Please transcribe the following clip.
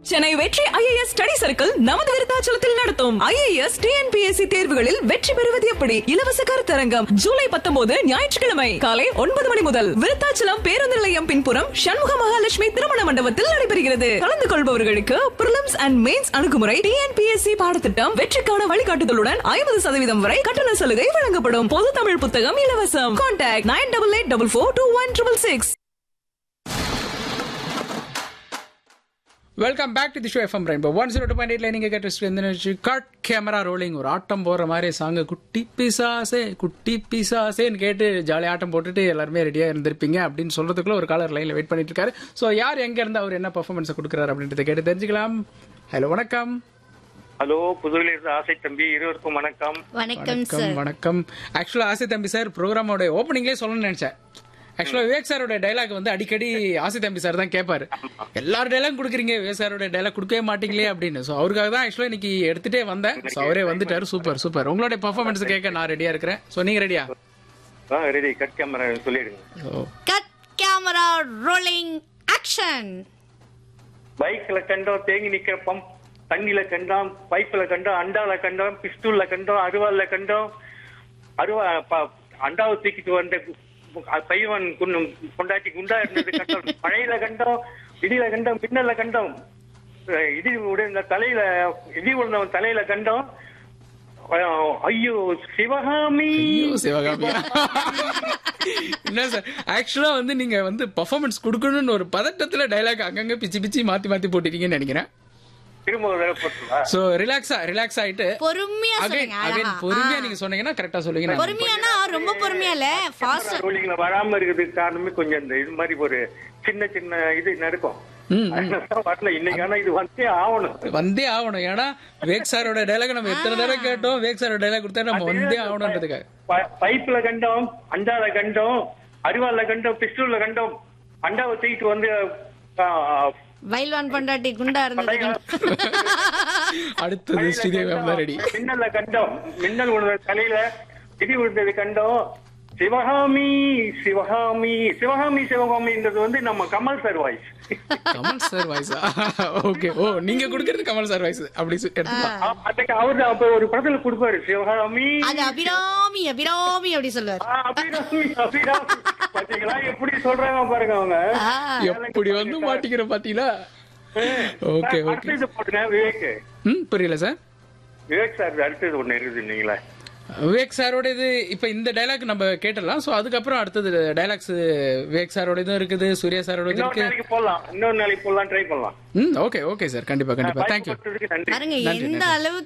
சென்னை வெற்றி IAS study circle நமது விருத்தாச்சலத்தில் நடத்தும் ஐஏஎஸ் டிஎன்பிஎஸ்சி தேர்வுகளில் வெற்றி பெறுவது எப்படி இலவச கருத்தரங்கம் ஜூலை பத்தொன்பது ஞாயிற்றுக்கிழமை காலை ஒன்பது மணி முதல் விருத்தாச்சலம் பேருந்து நிலையம் பின்புறம் சண்முக மகாலட்சுமி திருமண மண்டபத்தில் நடைபெறுகிறது கலந்து கொள்பவர்களுக்கு பிரிலிம்ஸ் அண்ட் மெயின்ஸ் அணுகுமுறை டிஎன்பிஎஸ்சி பாடத்திட்டம் வெற்றிக்கான வழிகாட்டுதலுடன் ஐம்பது சதவீதம் வரை கட்டண சலுகை வழங்கப்படும் பொது தமிழ் புத்தகம் இலவசம் contact nine double eight double four two one triple six welcome back to the show FM rainbow one zero two point எயிட்ல நீங்க கேட்டு இந்த நிகழ்ச்சி கட் கேமரா ரோலிங் ஒரு ஆட்டம் போடுற மாதிரி சாங் குட்டி பிசாசே குட்டி பிசாசேன்னு கேட்டு ஜாலியாக ஆட்டம் போட்டுட்டு எல்லாருமே ரெடியாக இருந்திருப்பீங்க அப்படின்னு சொல்றதுக்குள்ள ஒரு காலர் லைன்ல வெயிட் பண்ணிட்டு இருக்காரு ஸோ யார் எங்க இருந்து அவர் என்ன பர்ஃபார்மன்ஸ் கொடுக்குறாரு அப்படின்றத கேட்டு தெரிஞ்சுக்கலாம் ஹலோ வணக்கம் ஹலோ புதுவையிலிருந்து ஆசை தம்பி இருவருக்கும் வணக்கம் வணக்கம் வணக்கம் சார் வணக்கம் ஆக்சுவலா ஆசை தம்பி சார் ப்ரோக்ராமோட ஓப்பனிங்லேயே சொல்லணும்னு நினைச்சேன் ஆக்சுவலா விவேக் சாரோட டைலாக் வந்து அடிக்கடி ஆசை தம்பி சார் தான் கேட்பாரு எல்லாரும் டைலாக் கொடுக்குறீங்க விவேக் சாரோட டைலாக் கொடுக்கவே மாட்டீங்களே அப்படின்னு ஸோ அவருக்காக தான் ஆக்சுவலா இன்னைக்கு எடுத்துட்டே வந்தேன் ஸோ அவரே வந்துட்டாரு சூப்பர் சூப்பர் உங்களுடைய பர்ஃபார்மன்ஸ் கேட்க நான் ரெடியா இருக்கிறேன் ஸோ நீங்க ரெடியா ஆ ரெடி கட் கேமரா சொல்லிடுங்க so cut camera rolling action பைக்ல கண்டோம் தேங்கி நிக்கிற பம்ப் தண்ணியில கண்டோம் பைப்ல கண்டோம் அண்டால கண்டோம் பிஸ்டூல்ல கண்டோம் அருவாள்ல கண்டோம் அருவா ப- அண்டாவை தூக்கிட்டு வந்த கு- பையவன் குன்னு கொண்டாட்டி குண்டா இருந்தது கண்டோம் மழையில கண்டோம் இடியில கண்டோம் மின்னல்ல கண்டோம் அஹ் இடி உடைந்த தலையில இடி உழுந்தவன் தலையில கண்டோம் அஹ் ஐயோ சிவகாமி ஐயோ சிவகாமியா என்ன சார் ஆக்சுவலா வந்து நீங்க வந்து பர்ஃபார்மன்ஸ் கொடுக்கணும்னு ஒரு பதட்டத்துல டைலாக் அங்கங்க பிச்சு பிச்சு மாத்தி மாத்தி போட்டிருக்கீங்கன்னு நினைக்கிறேன் திரும்ப ஒரு தடவை போட்டுருவா சோ ரிலாக்ஸா ரிலாக்ஸ் ஆயிட்டு பொறுமையா அகைன் சொல்லுங்க அகைன் அழகா பொறுமையா ஆ. நீங்க சொன்னீங்கன்னா கரெக்டா சொல்லுவீங்க நான் பொறுமையானா ரொம்ப பொறுமையா இல்ல ஃபாஸ்ட் ரோலிங்ல வராம இருக்கிறதுக்கு காரணமே கொஞ்சம் இந்த இது மாதிரி ஒரு சின்ன சின்ன இது நடக்கும் ம், அதனால வரல இன்னைக்கு ஆனா இது வந்தே ஆகணும் வந்தே ஆகணும் ஏன்னா வேக் சாரோட டைலாக் நம்ம எத்தனை தடவை கேட்டோம் வேக் சாரோட டைலாக் கொடுத்தா நம்ம வந்தே ஆகணும்ன்றதுக்காக ப- பைப்ல கண்டோம் அண்டால கண்டோம் அரிவாள்ல கண்டோம் பிஸ்டூல்ல கண்டோம் அண்டாவை தூக்கிட்டு வந்து ஆ, வைல்வான் பொண்டாட்டி குண்டா இருந்தது அடுத்தது ஸ்ரீதேவி தான் ரெடி மின்னல்ல கண்டோம் மின்னல் விழுந்த தலையில இடி விழுந்தது கண்டோம் சிவகாமி சிவகாமி சிவகாமி சிவகாமின்றது வந்து நம்ம Kamal sir voice Kamal sir வாய்ஸா ஓகே ஓ நீங்க கொடுக்கறது கமல் சார் வாய்ஸ் அப்படி சொ- எடுத்துக்கலாம் அதுக்கு அவரு அப்ப ஒரு படத்துல கொடுப்பாரு சிவகாமி அது அபிராமி அபிராமி அப்படி சொல்லுவார் ஆ, அபிராமி, அபிராமி. பாத்தீங்களா எப்படி சொல்றாங்க பாருங்க அவங்க ஆ. எப்படி வந்து மாட்டிக்கிற பாத்தீங்களா ஓகே ஓகே அடுத்தது போட்டுங்க விவேக் ம் புரியல சார் விவேக் சார் அடுத்தது ஒண்ணு இருக்குது நீங்களே விவேக் சாரோட இது இப்ப இந்த டைலாக் நம்ம கேட்டலாம் சோ அதுக்கப்புறம் அடுத்தது டைலாக்ஸ் விவேக் சாரோட இதுவும் இருக்குது சூர்யா சாரோட இது இன்னொரு இருக்கு நாளைக்கு போடலாம் இன்னொரு நாளைக்கு போடலாம் ட்ரை பண்ணலாம் ம் ஓகே ஓகே சார் கண்டிப்பா கண்டிப்பா தேங்க்யூ வாய்ப்பு கொடுத்ததுக்கு நன்றி பாருங்க நன்றி, எந்த நன்றி. அளவுக்கு